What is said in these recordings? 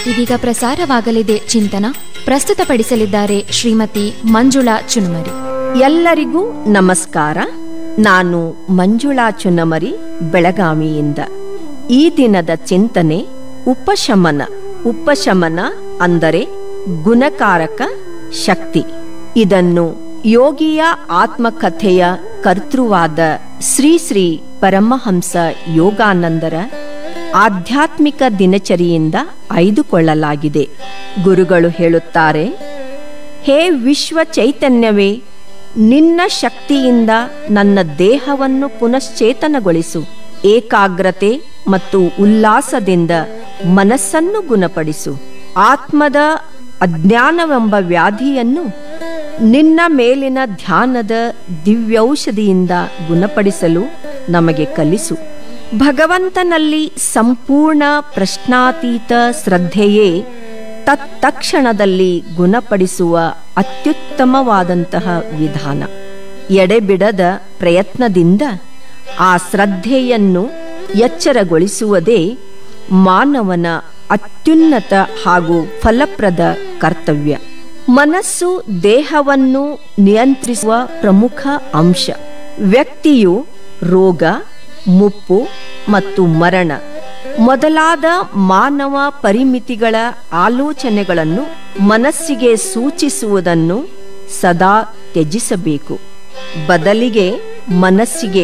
ಇದೀಗ ಪ್ರಸಾರವಾಗಲಿದೆ ಚಿಂತನ ಪ್ರಸ್ತುತಪಡಿಸಲಿದ್ದಾರೆ ಶ್ರೀಮತಿ ಮಂಜುಳಾ ಚುನುಮರಿ ಎಲ್ಲರಿಗೂ ನಮಸ್ಕಾರ ನಾನು ಮಂಜುಳಾ ಚುನಮರಿ ಬೆಳಗಾವಿಯಿಂದ ಈ ದಿನದ ಚಿಂತನೆ ಉಪಶಮನ ಉಪಶಮನ ಅಂದರೆ ಗುಣಕಾರಕ ಶಕ್ತಿ ಇದನ್ನು ಯೋಗಿಯ ಆತ್ಮಕಥೆಯ ಕರ್ತೃವಾದ ಶ್ರೀ ಶ್ರೀ ಪರಮಹಂಸ ಯೋಗಾನಂದರ ಆಧ್ಯಾತ್ಮಿಕ ದಿನಚರಿಯಿಂದ ಆಯ್ದುಕೊಳ್ಳಲಾಗಿದೆ ಗುರುಗಳು ಹೇಳುತ್ತಾರೆ ಹೇ ವಿಶ್ವ ಚೈತನ್ಯವೇ ನಿನ್ನ ಶಕ್ತಿಯಿಂದ ನನ್ನ ದೇಹವನ್ನು ಪುನಶ್ಚೇತನಗೊಳಿಸು ಏಕಾಗ್ರತೆ ಮತ್ತು ಉಲ್ಲಾಸದಿಂದ ಮನಸ್ಸನ್ನು ಗುಣಪಡಿಸು ಆತ್ಮದ ಅಜ್ಞಾನವೆಂಬ ವ್ಯಾಧಿಯನ್ನು ನಿನ್ನ ಮೇಲಿನ ಧ್ಯಾನದ ದಿವ್ಯೌಷಧಿಯಿಂದ ಗುಣಪಡಿಸಲು ನಮಗೆ ಕಲಿಸು ಭಗವಂತನಲ್ಲಿ ಸಂಪೂರ್ಣ ಪ್ರಶ್ನಾತೀತ ಶ್ರದ್ಧೆಯೇ ತತ್ತಕ್ಷಣದಲ್ಲಿ ಗುಣಪಡಿಸುವ ಅತ್ಯುತ್ತಮವಾದಂತಹ ವಿಧಾನ ಎಡೆಬಿಡದ ಪ್ರಯತ್ನದಿಂದ ಆ ಶ್ರದ್ಧೆಯನ್ನು ಎಚ್ಚರಗೊಳಿಸುವುದೇ ಮಾನವನ ಅತ್ಯುನ್ನತ ಹಾಗೂ ಫಲಪ್ರದ ಕರ್ತವ್ಯ ಮನಸ್ಸು ದೇಹವನ್ನು ನಿಯಂತ್ರಿಸುವ ಪ್ರಮುಖ ಅಂಶ ವ್ಯಕ್ತಿಯು ರೋಗ ಮುಪ್ಪು ಮತ್ತು ಮರಣ ಮೊದಲಾದ ಮಾನವ ಪರಿಮಿತಿಗಳ ಆಲೋಚನೆಗಳನ್ನು ಮನಸ್ಸಿಗೆ ಸೂಚಿಸುವುದನ್ನು ಸದಾ ತ್ಯಜಿಸಬೇಕು ಬದಲಿಗೆ ಮನಸ್ಸಿಗೆ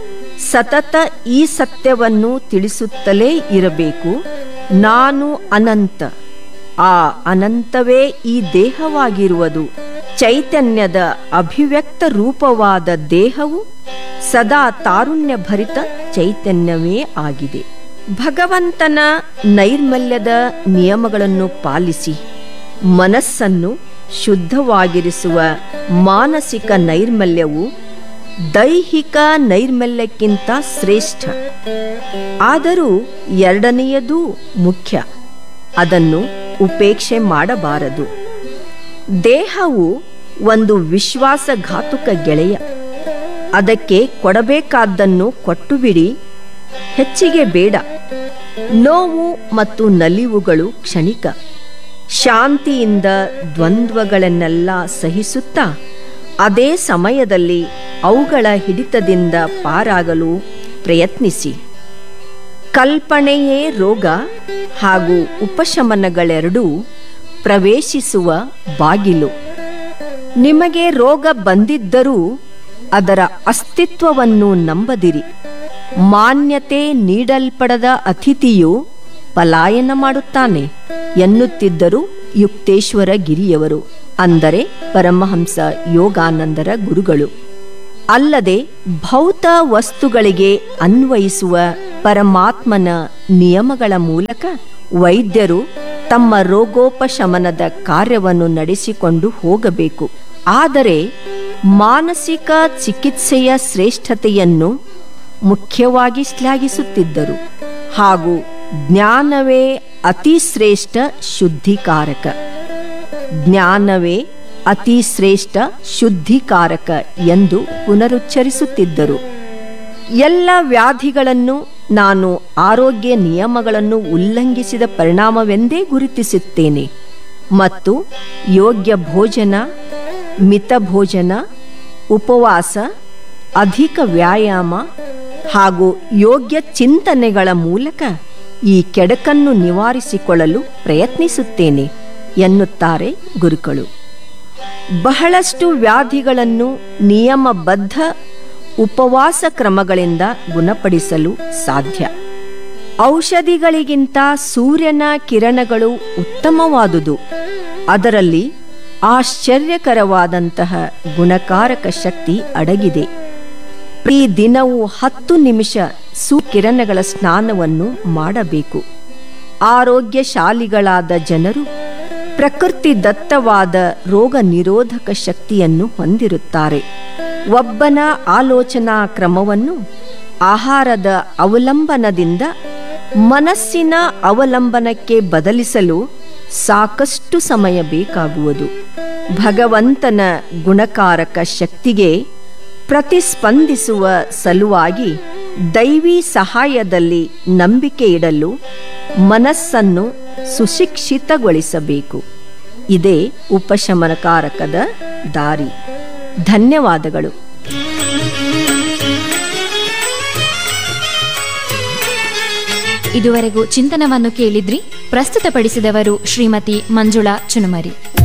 ಸತತ ಈ ಸತ್ಯವನ್ನು ತಿಳಿಸುತ್ತಲೇ ಇರಬೇಕು ನಾನು ಅನಂತ ಆ ಅನಂತವೇ ಈ ದೇಹವಾಗಿರುವುದು ಚೈತನ್ಯದ ಅಭಿವ್ಯಕ್ತ ರೂಪವಾದ ದೇಹವು ಸದಾ ತಾರುಣ್ಯ ಭರಿತ ಚೈತನ್ಯವೇ ಆಗಿದೆ ಭಗವಂತನ ನೈರ್ಮಲ್ಯದ ನಿಯಮಗಳನ್ನು ಪಾಲಿಸಿ ಮನಸ್ಸನ್ನು ಶುದ್ಧವಾಗಿರಿಸುವ ಮಾನಸಿಕ ನೈರ್ಮಲ್ಯವು ದೈಹಿಕ ನೈರ್ಮಲ್ಯಕ್ಕಿಂತ ಶ್ರೇಷ್ಠ ಆದರೂ ಎರಡನೆಯದೂ ಮುಖ್ಯ ಅದನ್ನು ಉಪೇಕ್ಷೆ ಮಾಡಬಾರದು ದೇಹವು ಒಂದು ವಿಶ್ವಾಸಘಾತುಕ ಗೆಳೆಯ ಅದಕ್ಕೆ ಕೊಡಬೇಕಾದ್ದನ್ನು ಕೊಟ್ಟು ಬಿಡಿ ಹೆಚ್ಚಿಗೆ ಬೇಡ ನೋವು ಮತ್ತು ನಲಿವುಗಳು ಕ್ಷಣಿಕ ಶಾಂತಿಯಿಂದ ದ್ವಂದ್ವಗಳನ್ನೆಲ್ಲ ಸಹಿಸುತ್ತಾ ಅದೇ ಸಮಯದಲ್ಲಿ ಅವುಗಳ ಹಿಡಿತದಿಂದ ಪಾರಾಗಲು ಪ್ರಯತ್ನಿಸಿ ಕಲ್ಪನೆಯೇ ರೋಗ ಹಾಗೂ ಉಪಶಮನಗಳೆರಡೂ ಪ್ರವೇಶಿಸುವ ಬಾಗಿಲು ನಿಮಗೆ ರೋಗ ಬಂದಿದ್ದರೂ ಅದರ ಅಸ್ತಿತ್ವವನ್ನು ನಂಬದಿರಿ ಮಾನ್ಯತೆ ನೀಡಲ್ಪಡದ ಅತಿಥಿಯು ಪಲಾಯನ ಮಾಡುತ್ತಾನೆ ಎನ್ನುತ್ತಿದ್ದರು ಯುಕ್ತೇಶ್ವರ ಗಿರಿಯವರು ಅಂದರೆ ಪರಮಹಂಸ ಯೋಗಾನಂದರ ಗುರುಗಳು ಅಲ್ಲದೆ ಭೌತ ವಸ್ತುಗಳಿಗೆ ಅನ್ವಯಿಸುವ ಪರಮಾತ್ಮನ ನಿಯಮಗಳ ಮೂಲಕ ವೈದ್ಯರು ತಮ್ಮ ರೋಗೋಪಶಮನದ ಕಾರ್ಯವನ್ನು ನಡೆಸಿಕೊಂಡು ಹೋಗಬೇಕು ಆದರೆ ಮಾನಸಿಕ ಚಿಕಿತ್ಸೆಯ ಶ್ರೇಷ್ಠತೆಯನ್ನು ಮುಖ್ಯವಾಗಿ ಶ್ಲಾಘಿಸುತ್ತಿದ್ದರು ಹಾಗೂ ಜ್ಞಾನವೇ ಅತಿ ಶ್ರೇಷ್ಠ ಶುದ್ಧಿಕಾರಕ ಜ್ಞಾನವೇ ಅತಿ ಶ್ರೇಷ್ಠ ಶುದ್ಧಿಕಾರಕ ಎಂದು ಪುನರುಚ್ಚರಿಸುತ್ತಿದ್ದರು ಎಲ್ಲ ವ್ಯಾಧಿಗಳನ್ನು ನಾನು ಆರೋಗ್ಯ ನಿಯಮಗಳನ್ನು ಉಲ್ಲಂಘಿಸಿದ ಪರಿಣಾಮವೆಂದೇ ಗುರುತಿಸುತ್ತೇನೆ ಮತ್ತು ಯೋಗ್ಯ ಭೋಜನ ಮಿತ ಭೋಜನ ಉಪವಾಸ ಅಧಿಕ ವ್ಯಾಯಾಮ ಹಾಗೂ ಯೋಗ್ಯ ಚಿಂತನೆಗಳ ಮೂಲಕ ಈ ಕೆಡಕನ್ನು ನಿವಾರಿಸಿಕೊಳ್ಳಲು ಪ್ರಯತ್ನಿಸುತ್ತೇನೆ ಎನ್ನುತ್ತಾರೆ ಗುರುಗಳು ಬಹಳಷ್ಟು ವ್ಯಾಧಿಗಳನ್ನು ನಿಯಮಬದ್ಧ ಉಪವಾಸ ಕ್ರಮಗಳಿಂದ ಗುಣಪಡಿಸಲು ಸಾಧ್ಯ ಔಷಧಿಗಳಿಗಿಂತ ಸೂರ್ಯನ ಕಿರಣಗಳು ಉತ್ತಮವಾದುದು ಅದರಲ್ಲಿ ಆಶ್ಚರ್ಯಕರವಾದಂತಹ ಗುಣಕಾರಕ ಶಕ್ತಿ ಅಡಗಿದೆ ಪ್ರತಿ ದಿನವೂ ಹತ್ತು ನಿಮಿಷ ಸುಕಿರಣಗಳ ಸ್ನಾನವನ್ನು ಮಾಡಬೇಕು ಆರೋಗ್ಯಶಾಲಿಗಳಾದ ಜನರು ಪ್ರಕೃತಿ ದತ್ತವಾದ ರೋಗ ನಿರೋಧಕ ಶಕ್ತಿಯನ್ನು ಹೊಂದಿರುತ್ತಾರೆ ಒಬ್ಬನ ಆಲೋಚನಾ ಕ್ರಮವನ್ನು ಆಹಾರದ ಅವಲಂಬನದಿಂದ ಮನಸ್ಸಿನ ಅವಲಂಬನಕ್ಕೆ ಬದಲಿಸಲು ಸಾಕಷ್ಟು ಸಮಯ ಬೇಕಾಗುವುದು ಭಗವಂತನ ಗುಣಕಾರಕ ಶಕ್ತಿಗೆ ಪ್ರತಿಸ್ಪಂದಿಸುವ ಸಲುವಾಗಿ ದೈವಿ ಸಹಾಯದಲ್ಲಿ ನಂಬಿಕೆ ಇಡಲು ಮನಸ್ಸನ್ನು ಸುಶಿಕ್ಷಿತಗೊಳಿಸಬೇಕು ಇದೇ ಉಪಶಮನಕಾರಕದ ದಾರಿ ಧನ್ಯವಾದಗಳು ಇದುವರೆಗೂ ಚಿಂತನವನ್ನು ಕೇಳಿದ್ರಿ ಪ್ರಸ್ತುತಪಡಿಸಿದವರು ಶ್ರೀಮತಿ ಮಂಜುಳಾ ಚುನುಮರಿ